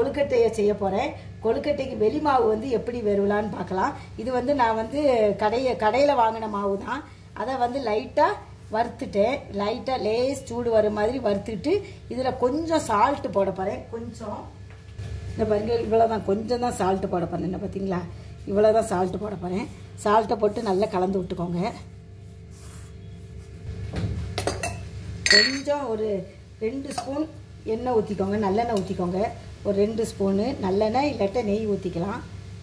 கொழுக்கட்டையை செய்ய போகிறேன் கொழுக்கட்டைக்கு வெளி மாவு வந்து எப்படி வெறுவலான்னு பார்க்கலாம் இது வந்து நான் வந்து கடைய கடையில் வாங்கின மாவு தான் அதை வந்து லைட்டாக வறுத்துட்டேன் லைட்டாக லேஸ் சூடு வர மாதிரி வறுத்துட்டு இதில் கொஞ்சம் சால்ட்டு போட போகிறேன் கொஞ்சம் இந்த பாருங்க இவ்வளோ தான் கொஞ்சம் தான் சால்ட்டு போட போகிறேன் என்ன பார்த்தீங்களா இவ்வளோ தான் சால்ட்டு போட போகிறேன் சால்ட்டை போட்டு நல்லா கலந்து விட்டுக்கோங்க கொஞ்சம் ஒரு ரெண்டு ஸ்பூன் எண்ணெய் ஊற்றிக்கோங்க நல்லெண்ணெய் ஊற்றிக்கோங்க ஒரு ரெண்டு ஸ்பூனு நல்லெண்ணெய் இல்லாட்ட நெய் ஊற்றிக்கலாம்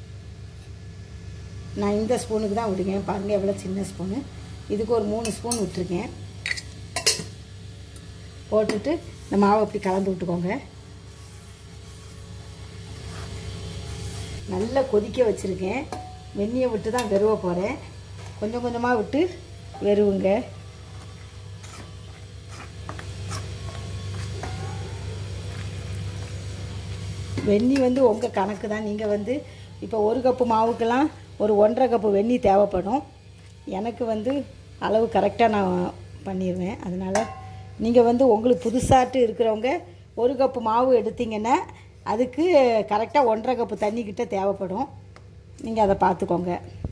நான் இந்த ஸ்பூனுக்கு தான் விடுங்க பாருங்கள் எவ்வளோ சின்ன ஸ்பூனு இதுக்கு ஒரு மூணு ஸ்பூன் விட்டுருக்கேன் போட்டுட்டு இந்த மாவை அப்படி கலந்து விட்டுக்கோங்க நல்லா கொதிக்க வச்சுருக்கேன் வெந்நியை விட்டு தான் வெறுவ போகிறேன் கொஞ்சம் கொஞ்சமாக விட்டு வெறுவுங்க வெந்நி வந்து உங்கள் கணக்கு தான் நீங்கள் வந்து இப்போ ஒரு கப்பு மாவுக்கெல்லாம் ஒரு ஒன்றரை கப்பு வெந்நி தேவைப்படும் எனக்கு வந்து அளவு கரெக்டாக நான் பண்ணிடுவேன் அதனால் நீங்கள் வந்து உங்களுக்கு புதுசாட்டு இருக்கிறவங்க ஒரு கப்பு மாவு எடுத்தீங்கன்னா அதுக்கு கரெக்டாக ஒன்றரை கப்பு தண்ணி கிட்ட தேவைப்படும் நீங்கள் அதை பார்த்துக்கோங்க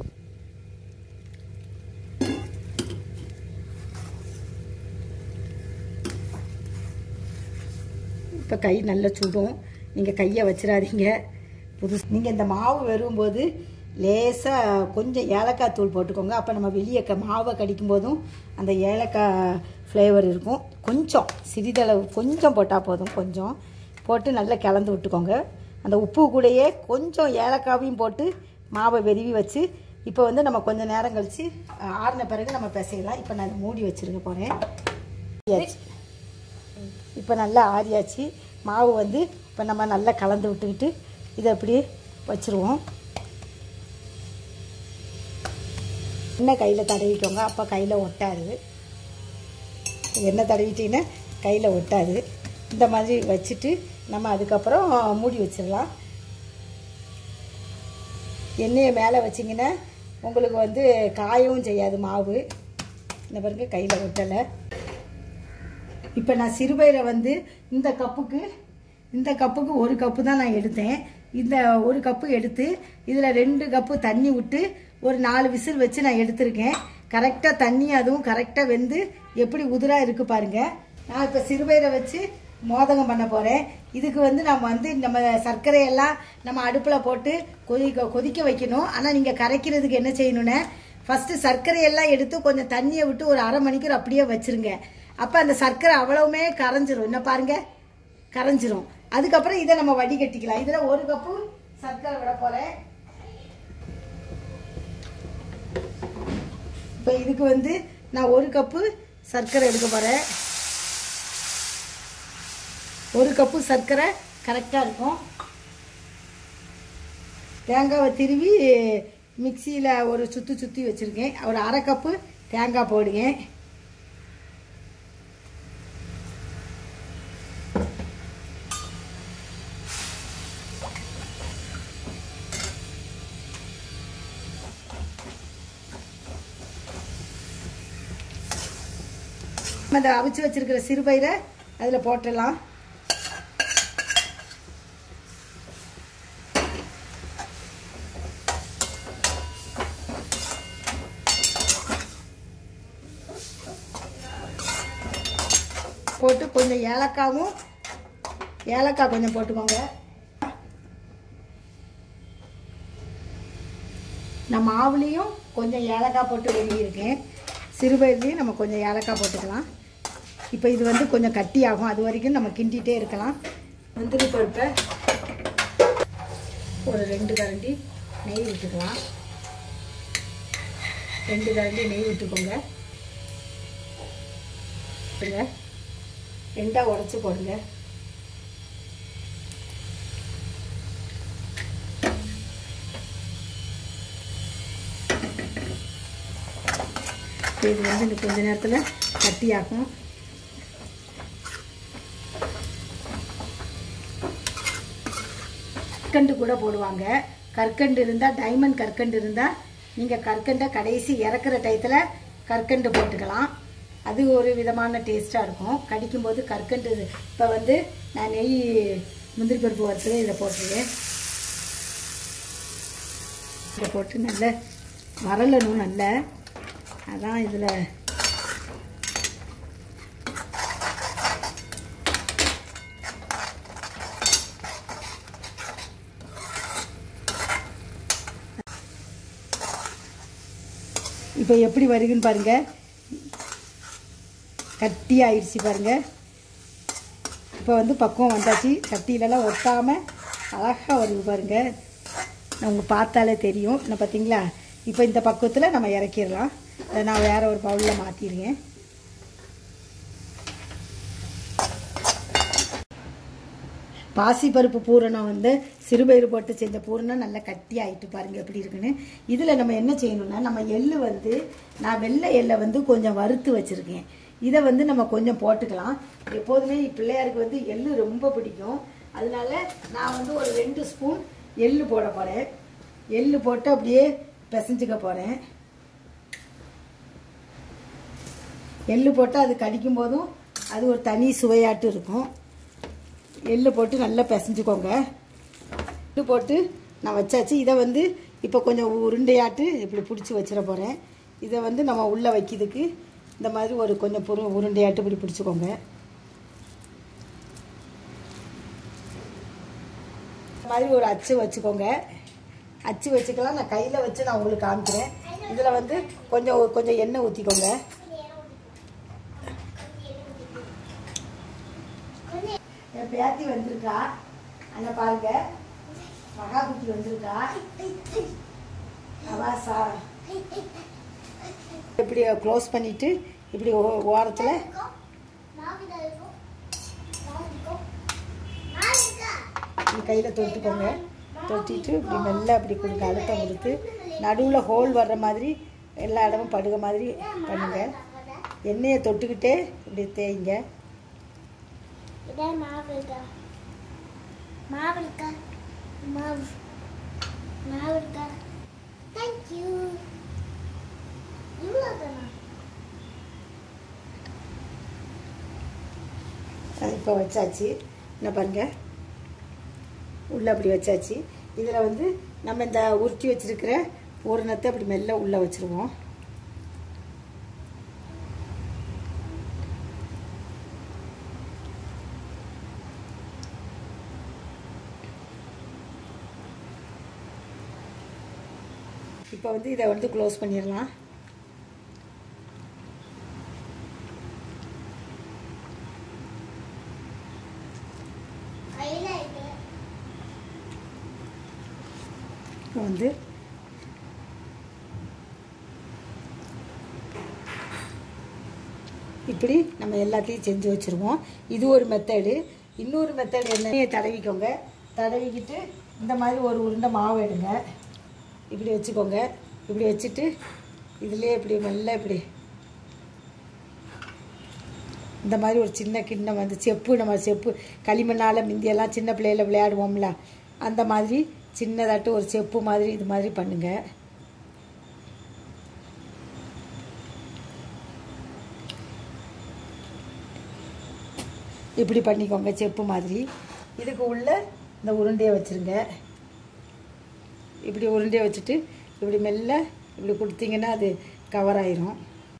இப்போ கை நல்லா சுடும் நீங்கள் கையை வச்சிடாதீங்க புதுசு நீங்கள் இந்த மாவு வரும்போது லேசாக கொஞ்சம் ஏலக்காய் தூள் போட்டுக்கோங்க அப்போ நம்ம வெளியே க மாவை கடிக்கும் போதும் அந்த ஏலக்காய் ஃப்ளேவர் இருக்கும் கொஞ்சம் சிறிதளவு கொஞ்சம் போட்டால் போதும் கொஞ்சம் போட்டு நல்லா கலந்து விட்டுக்கோங்க அந்த உப்பு கூடயே கொஞ்சம் ஏலக்காவையும் போட்டு மாவை வெறுவி வச்சு இப்போ வந்து நம்ம கொஞ்சம் நேரம் கழித்து ஆறின பிறகு நம்ம பிசையலாம் இப்போ நான் மூடி வச்சுருக்க போகிறேன் இப்போ நல்லா ஆறியாச்சு மாவு வந்து இப்போ நம்ம நல்லா கலந்து விட்டுக்கிட்டு இதை அப்படியே வச்சுருவோம் எண்ணெய் கையில் தடவிக்கோங்க அப்போ கையில் ஒட்டாது எண்ணெய் தடவிட்டிங்கன்னா கையில் ஒட்டாது இந்த மாதிரி வச்சுட்டு நம்ம அதுக்கப்புறம் மூடி வச்சிடலாம் எண்ணெயை மேலே வச்சிங்கன்னா உங்களுக்கு வந்து காயவும் செய்யாது மாவு இந்த பாருங்க கையில் ஒட்டலை இப்போ நான் சிறுபயிரை வந்து இந்த கப்புக்கு இந்த கப்புக்கு ஒரு கப்பு தான் நான் எடுத்தேன் இந்த ஒரு கப்பு எடுத்து இதில் ரெண்டு கப்பு தண்ணி விட்டு ஒரு நாலு விசில் வச்சு நான் எடுத்திருக்கேன் கரெக்டாக தண்ணி அதுவும் கரெக்டாக வெந்து எப்படி உதிராக இருக்குது பாருங்கள் நான் இப்போ சிறுபயிரை வச்சு மோதகம் பண்ண போகிறேன் இதுக்கு வந்து நம்ம வந்து நம்ம சர்க்கரையெல்லாம் நம்ம அடுப்பில் போட்டு கொதிக்க கொதிக்க வைக்கணும் ஆனால் நீங்கள் கரைக்கிறதுக்கு என்ன செய்யணும்னா ஃபஸ்ட்டு சர்க்கரையெல்லாம் எடுத்து கொஞ்சம் தண்ணியை விட்டு ஒரு அரை மணிக்கூர் அப்படியே வச்சுருங்க அப்போ அந்த சர்க்கரை அவ்வளவுமே கரைஞ்சிரும் என்ன பாருங்க கரைஞ்சிரும் அதுக்கப்புறம் இதை நம்ம வடிகட்டிக்கலாம் இதில் ஒரு கப்பு சர்க்கரை விட போகிறேன் இப்போ இதுக்கு வந்து நான் ஒரு கப்பு சர்க்கரை எடுக்க போகிறேன் ஒரு கப்பு சர்க்கரை கரெக்டாக இருக்கும் தேங்காவை திருவி மிக்சியில் ஒரு சுற்றி சுற்றி வச்சுருக்கேன் ஒரு அரை கப்பு தேங்காய் போடுங்க நம்ம அதை அவிச்சு வச்சிருக்கிற சிறுபயிரை அதில் போட்டுடலாம் போட்டு கொஞ்சம் ஏலக்காவும் ஏலக்காய் கொஞ்சம் போட்டுக்கோங்க நான் மாவுலேயும் கொஞ்சம் ஏலக்காய் போட்டு வெளியிருக்கேன் சிறுபயிர்லேயும் நம்ம கொஞ்சம் ஏலக்காய் போட்டுக்கலாம் இப்போ இது வந்து கொஞ்சம் கட்டியாகும் அது வரைக்கும் நம்ம கிண்டிகிட்டே இருக்கலாம் முந்திரி பருப்பை ஒரு ரெண்டு கரண்டி நெய் விட்டுக்கலாம் ரெண்டு கரண்டி நெய் விட்டுக்கோங்க போடுங்க ரெண்டாக உடச்சி போடுங்க இது வந்து இந்த கொஞ்ச நேரத்தில் கட்டியாகும் கற்கண்டு கூட போடுவாங்க கற்கண்டு இருந்தால் டைமண்ட் கற்கண்டு இருந்தால் நீங்கள் கற்கண்டை கடைசி இறக்குற டயத்தில் கற்கண்டு போட்டுக்கலாம் அது ஒரு விதமான டேஸ்ட்டாக இருக்கும் கடிக்கும்போது கற்கண்டு இப்போ வந்து நான் நெய் முந்திரி பருப்பு வறுத்ததை இதை போட்டுருவேன் இதை போட்டு நல்லா வரலணும் நல்லா அதான் இதில் இப்போ எப்படி வருகுன்னு பாருங்க கட்டி ஆயிடுச்சு பாருங்க இப்போ வந்து பக்குவம் வந்தாச்சு சட்டியிலலாம் ஒட்டாமல் அழகாக வருது பாருங்க உங்களுக்கு பார்த்தாலே தெரியும் நான் பார்த்தீங்களா இப்போ இந்த பக்குவத்தில் நம்ம இறக்கிடலாம் அதை நான் வேற ஒரு பவுலில் மாற்றிடுங்க பாசிப்பருப்பு பூரணம் வந்து சிறுபயிறு போட்டு செஞ்ச பூரணம் நல்லா கட்டி ஆயிட்டு பாருங்க எப்படி இருக்குன்னு இதில் நம்ம என்ன செய்யணும்னா நம்ம எள்ளு வந்து நான் வெள்ளை எள்ளை வந்து கொஞ்சம் வறுத்து வச்சுருக்கேன் இதை வந்து நம்ம கொஞ்சம் போட்டுக்கலாம் எப்போதுமே பிள்ளையாருக்கு வந்து எள்ளு ரொம்ப பிடிக்கும் அதனால நான் வந்து ஒரு ரெண்டு ஸ்பூன் எள்ளு போட போகிறேன் எள்ளு போட்டு அப்படியே பிசைஞ்சுக்க போகிறேன் எள்ளு போட்டு அது கடிக்கும் போதும் அது ஒரு தனி சுவையாட்டு இருக்கும் எள்ளு போட்டு நல்லா பிசைஞ்சுக்கோங்க எள்ளு போட்டு நான் வச்சாச்சு இதை வந்து இப்போ கொஞ்சம் உருண்டையாட்டு இப்படி பிடிச்சி வச்சிட போகிறேன் இதை வந்து நம்ம உள்ளே வைக்கிறதுக்கு இந்த மாதிரி ஒரு கொஞ்சம் பொரு உருண்டையாட்டு இப்படி பிடிச்சிக்கோங்க இந்த மாதிரி ஒரு அச்சு வச்சுக்கோங்க அச்சு வச்சுக்கலாம் நான் கையில் வச்சு நான் உங்களுக்கு காமிக்கிறேன் இதில் வந்து கொஞ்சம் கொஞ்சம் எண்ணெய் ஊற்றிக்கோங்க என் பேத்தி வந்திருக்கா அங்க பாருங்க மகாபுத்தி வந்திருக்கா அவா சா இப்படி க்ளோஸ் பண்ணிட்டு இப்படி ஓ- ஓரத்துல இப்படி கையில தொட்டுக்கோங்க தொட்டிட்டு இப்படி மெல்ல அப்படி கொடுங்க அழுத்தம் கொடுத்து நடுவில் ஹோல் வர்ற மாதிரி எல்லா இடமும் படுக மாதிரி பண்ணுங்க எண்ணெயை தொட்டுக்கிட்டே இப்படி தேய்ங்க இதான் மாவு இருக்கா மாவு இருக்கா மாவு மாவு இருக்கா தேங்க்யூ இவ்வளோ தானா இப்போ வச்சாச்சு என்ன பாருங்க உள்ளே அப்படி வச்சாச்சு இதில் வந்து நம்ம இந்த உருட்டி வச்சிருக்கிற பூரணத்தை அப்படி மெல்ல உள்ளே வச்சிருவோம் இப்போ வந்து இதை வந்து க்ளோஸ் பண்ணிடலாம் கையில் இது இப்போ வந்து இப்படி நம்ம எல்லாத்தையும் செஞ்சு வச்சுருவோம் இது ஒரு மெத்தடு இன்னொரு மெத்தட் என்ன தடவிக்கோங்க தடவிக்கிட்டு இந்த மாதிரி ஒரு உருண்டை மாவு எடுங்க இப்படி வச்சுக்கோங்க இப்படி வச்சுட்டு இதுலேயே இப்படி மெல்ல இப்படி இந்த மாதிரி ஒரு சின்ன கிண்ணம் வந்து செப்பு நம்ம செப்பு களிமண்ணால் மிந்தியெல்லாம் சின்ன பிள்ளையில விளையாடுவோம்ல அந்த மாதிரி சின்னதாட்டு ஒரு செப்பு மாதிரி இது மாதிரி பண்ணுங்க இப்படி பண்ணிக்கோங்க செப்பு மாதிரி இதுக்கு உள்ள இந்த உருண்டையை வச்சுருங்க இப்படி உருண்டையை வச்சுட்டு இப்படி மெல்ல இப்படி கொடுத்தீங்கன்னா அது கவர் ஆயிரும்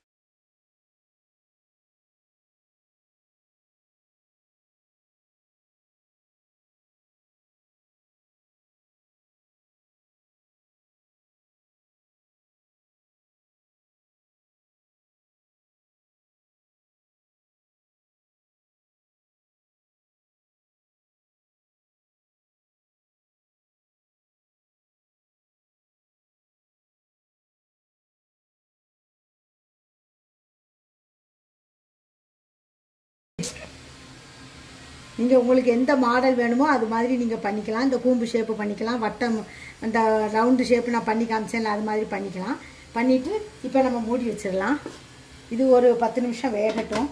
நீங்கள் உங்களுக்கு எந்த மாடல் வேணுமோ அது மாதிரி நீங்கள் பண்ணிக்கலாம் இந்த கூம்பு ஷேப்பு பண்ணிக்கலாம் வட்டம் அந்த ரவுண்டு ஷேப்பு நான் பண்ணி காமிச்சேன்ல அது மாதிரி பண்ணிக்கலாம் பண்ணிவிட்டு இப்போ நம்ம மூடி வச்சிடலாம் இது ஒரு பத்து நிமிஷம் வேகட்டும்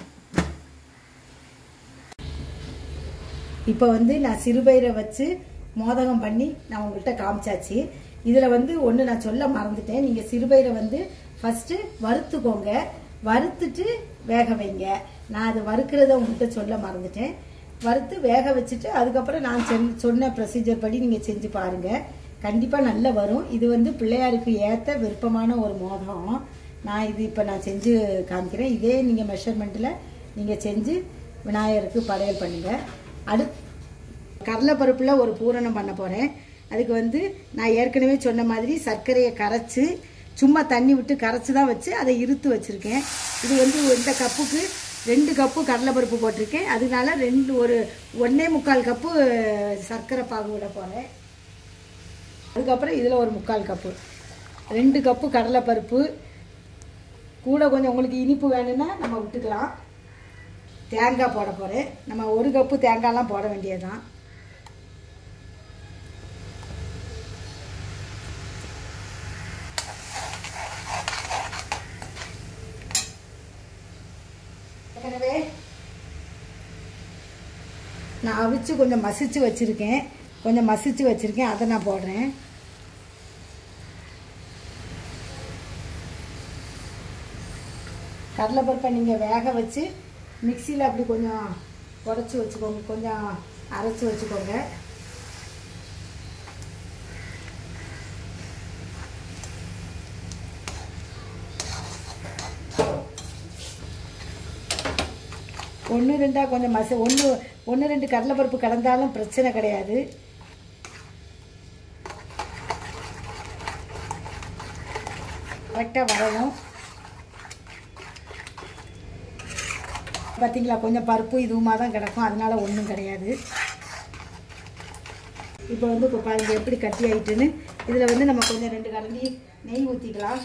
இப்போ வந்து நான் சிறுபயிரை வச்சு மோதகம் பண்ணி நான் உங்கள்கிட்ட காமிச்சாச்சு இதில் வந்து ஒன்று நான் சொல்ல மறந்துட்டேன் நீங்கள் சிறுபயிரை வந்து ஃபஸ்ட்டு வறுத்துக்கோங்க வறுத்துட்டு வேக வைங்க நான் அது வறுக்கிறத உங்கள்கிட்ட சொல்ல மறந்துட்டேன் வறுத்து வேக வச்சுட்டு அதுக்கப்புறம் நான் சென்- சொன்ன ப்ரொசீஜர் படி நீங்கள் செஞ்சு பாருங்கள் கண்டிப்பாக நல்லா வரும் இது வந்து பிள்ளையாருக்கு ஏற்ற விருப்பமான ஒரு மோதகம் நான் இது இப்போ நான் செஞ்சு காமிக்கிறேன் இதே நீங்கள் மெஷர்மெண்ட்டில் நீங்கள் செஞ்சு விநாயகருக்கு படையல் பண்ணுங்கள் அடு கடலைப்பருப்பில் ஒரு பூரணம் பண்ண போகிறேன் அதுக்கு வந்து நான் ஏற்கனவே சொன்ன மாதிரி சர்க்கரையை கரைச்சி சும்மா தண்ணி விட்டு கரைச்சி தான் வச்சு அதை இருத்து வச்சுருக்கேன் இது வந்து இந்த கப்புக்கு ரெண்டு கப்பு கடலைப்பருப்பு போட்டிருக்கேன் அதனால ரெண்டு ஒரு ஒன்றே முக்கால் கப்பு சர்க்கரை பாகு விட போகிறேன் அதுக்கப்புறம் இதில் ஒரு முக்கால் கப்பு ரெண்டு கப்பு கடலைப்பருப்பு கூட கொஞ்சம் உங்களுக்கு இனிப்பு வேணும்னா நம்ம விட்டுக்கலாம் தேங்காய் போட போகிறேன் நம்ம ஒரு கப்பு தேங்காய்லாம் போட வேண்டியதுதான் ஏற்கனவே நான் அவிச்சு கொஞ்சம் மசிச்சு வச்சுருக்கேன் கொஞ்சம் மசிச்சு வச்சுருக்கேன் அதை நான் போடுறேன் கடலைப்பருப்பை நீங்கள் வேக வச்சு மிக்சியில் அப்படி கொஞ்சம் உடச்சி வச்சுக்கோங்க கொஞ்சம் அரைச்சி வச்சுக்கோங்க ஒன்று ரெண்டாக கொஞ்சம் மச ஒன்று ஒன்று ரெண்டு கடலைப்பருப்பு கலந்தாலும் பிரச்சனை கிடையாது கரெக்டாக வரணும் பார்த்தீங்களா கொஞ்சம் பருப்பு இதுவுமா தான் கிடக்கும் அதனால ஒன்றும் கிடையாது இப்போ வந்து இப்போ பாருங்க எப்படி கட்டி ஆயிட்டுன்னு இதில் வந்து நம்ம கொஞ்சம் ரெண்டு கரண்டி நெய் ஊற்றிக்கலாம்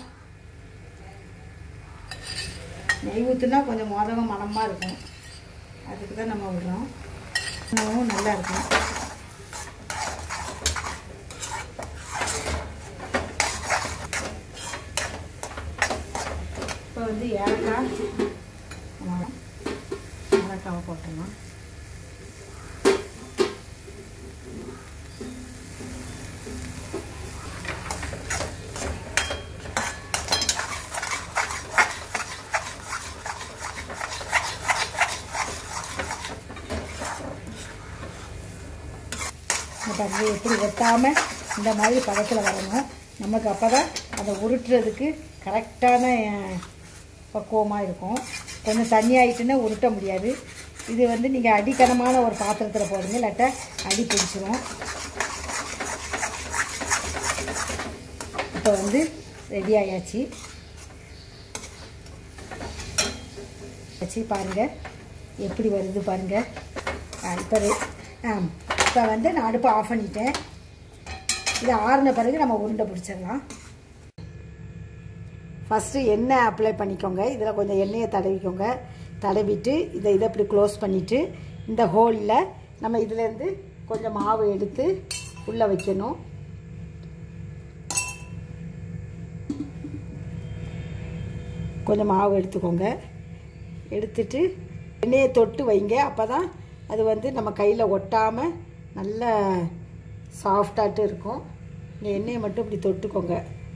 நெய் ஊற்றுனா கொஞ்சம் மோதகம் மணமாக இருக்கும் அதுக்கு தான் நம்ம விடுறோம் உணவும் நல்லா இருக்கும் இப்போ வந்து ஏலக்காய் ஆமாம். ஏலக்காவை போட்டுடலாம் இந்த பாருங்க எப்படி ஒட்டாமல் இந்த மாதிரி பதத்தில் வரணும் நமக்கு அப்போ தான் அதை உருட்டுறதுக்கு கரெக்டான பக்குவமாக இருக்கும் கொஞ்சம் தண்ணி ஆயிட்டுன்னா உருட்ட முடியாது இது வந்து நீங்கள் அடிக்கனமான ஒரு பாத்திரத்தில் போடுங்க இல்லாட்டா அடி பிடிச்சிரும் இப்போ வந்து ரெடி ஆயாச்சு வச்சு பாருங்கள் எப்படி வருது பாருங்கள் இப்போ இப்போ வந்து நான் அடுப்பை ஆஃப் பண்ணிட்டேன் இது ஆறின பிறகு நம்ம உருண்டை பிடிச்சிடலாம் ஃபஸ்ட்டு எண்ணெய் அப்ளை பண்ணிக்கோங்க இதில் கொஞ்சம் எண்ணெயை தடவிக்கோங்க தடவிட்டு இதை இதை இப்படி க்ளோஸ் பண்ணிவிட்டு இந்த ஹோலில் நம்ம இதுலேருந்து கொஞ்சம் மாவு எடுத்து உள்ளே வைக்கணும் கொஞ்சம் மாவு எடுத்துக்கோங்க எடுத்துட்டு எண்ணெயை தொட்டு வைங்க அப்போ தான் அது வந்து நம்ம கையில் ஒட்டாமல் நல்ல சாஃப்டாட்டு இருக்கும் இந்த எண்ணெயை மட்டும் இப்படி தொட்டுக்கோங்க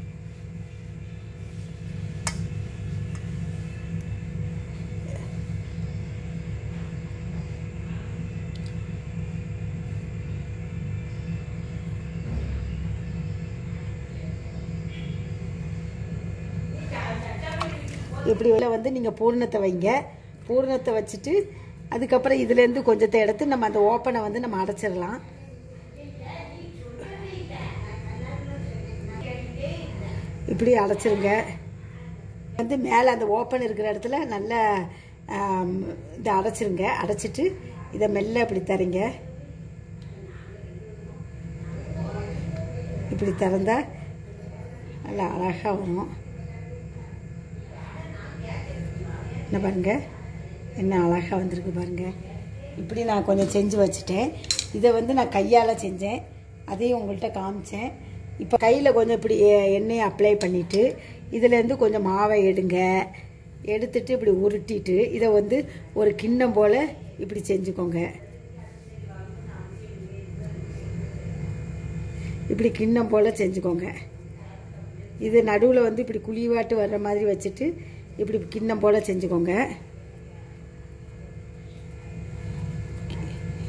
இப்படி உள்ள வந்து நீங்கள் பூர்ணத்தை வைங்க பூர்ணத்தை வச்சுட்டு அதுக்கப்புறம் இதுலேருந்து கொஞ்சத்தை எடுத்து நம்ம அந்த ஓப்பனை வந்து நம்ம அடைச்சிடலாம் இப்படி அடைச்சிருங்க வந்து மேலே அந்த ஓப்பன் இருக்கிற இடத்துல நல்லா ஆம், இதை அடைச்சிருங்க அடைச்சிட்டு இதை மெல்ல இப்படி தரீங்க இப்படி திறந்தா நல்லா அழகாக வரும் என்ன பாருங்க என்ன அழகாக வந்திருக்கு பாருங்க இப்படி நான் கொஞ்சம் செஞ்சு வச்சுட்டேன் இதை வந்து நான் கையால் செஞ்சேன் அதையும் உங்கள்கிட்ட காமிச்சேன் இப்போ கையில் கொஞ்சம் இப்படி எ- எண்ணெயை அப்ளை பண்ணிவிட்டு இதுலேருந்து கொஞ்சம் மாவை எடுங்க எடுத்துட்டு இப்படி உருட்டிட்டு இதை வந்து ஒரு கிண்ணம் போல் இப்படி செஞ்சுக்கோங்க இப்படி கிண்ணம் போல் செஞ்சுக்கோங்க இது நடுவில் வந்து இப்படி குழிவாட்டு வர்ற மாதிரி வச்சுட்டு இப்படி கிண்ணம் போல் செஞ்சுக்கோங்க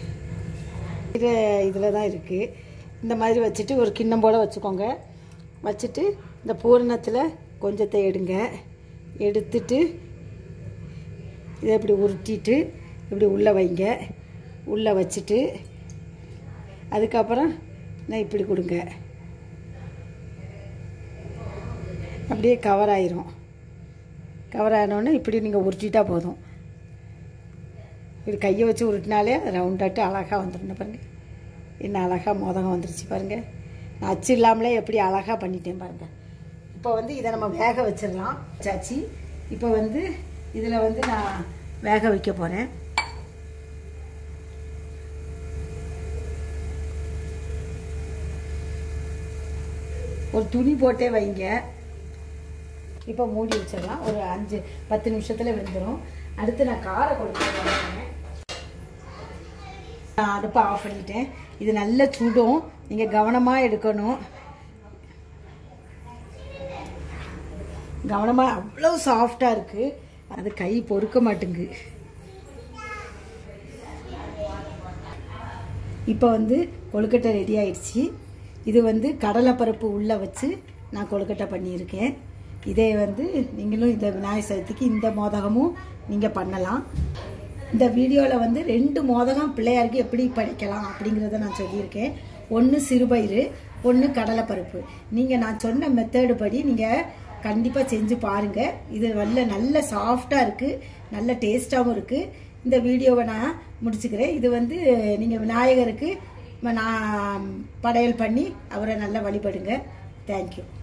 வைக்கிற இதில் தான் இருக்குது இந்த மாதிரி வச்சுட்டு ஒரு கிண்ணம் போல் வச்சுக்கோங்க வச்சுட்டு இந்த பூரணத்தில் கொஞ்சத்தை எடுங்க எடுத்துட்டு இதை இப்படி உருட்டிட்டு இப்படி உள்ளே வைங்க உள்ளே வச்சுட்டு அதுக்கப்புறம் நான் இப்படி கொடுங்க அப்படியே கவர் ஆயிரும் கவர் ஆனோடனே இப்படி நீங்கள் உருட்டிட்டா போதும் இப்படி கையை வச்சு உருட்டினாலே ரவுண்டாட்டு அழகாக வந்துடும் பாருங்க என்ன அழகாக மோதகம் வந்துருச்சு பாருங்க நான் அச்சு இல்லாமலே எப்படி அழகாக பண்ணிட்டேன் பாருங்க இப்போ வந்து இதை நம்ம வேக வச்சிடலாம் சாச்சி இப்போ வந்து இதில் வந்து நான் வேக வைக்க போகிறேன் ஒரு துணி போட்டே வைங்க இப்போ மூடி வச்சிடலாம் ஒரு அஞ்சு பத்து நிமிஷத்தில் வெந்துடும் அடுத்து நான் காரை கொடுத்து போகிறேன் நான் அடுப்பை ஆஃப் பண்ணிட்டேன் இது நல்ல சுடும் நீங்கள் கவனமாக எடுக்கணும் கவனமாக அவ்வளோ சாஃப்டாக இருக்குது அது கை பொறுக்க மாட்டேங்கு இப்போ வந்து கொழுக்கட்டை ரெடி ஆயிடுச்சு இது வந்து கடலைப்பருப்பு உள்ளே வச்சு நான் கொழுக்கட்டை பண்ணியிருக்கேன் இதே வந்து நீங்களும் இந்த விநாயகர் சதுர்த்திக்கு இந்த மோதகமும் நீங்கள் பண்ணலாம் இந்த வீடியோவில் வந்து ரெண்டு மோதகம் பிள்ளையாருக்கு எப்படி படைக்கலாம் அப்படிங்கிறத நான் சொல்லியிருக்கேன் ஒன்று சிறுபயிறு ஒன்று கடலைப்பருப்பு நீங்கள் நான் சொன்ன மெத்தடு படி நீங்கள் கண்டிப்பாக செஞ்சு பாருங்கள் இது நல்ல நல்ல சாஃப்டாக இருக்குது நல்ல டேஸ்ட்டாகவும் இருக்குது இந்த வீடியோவை நான் முடிச்சுக்கிறேன் இது வந்து நீங்கள் விநாயகருக்கு நான் படையல் பண்ணி அவரை நல்லா வழிபடுங்க தேங்க்யூ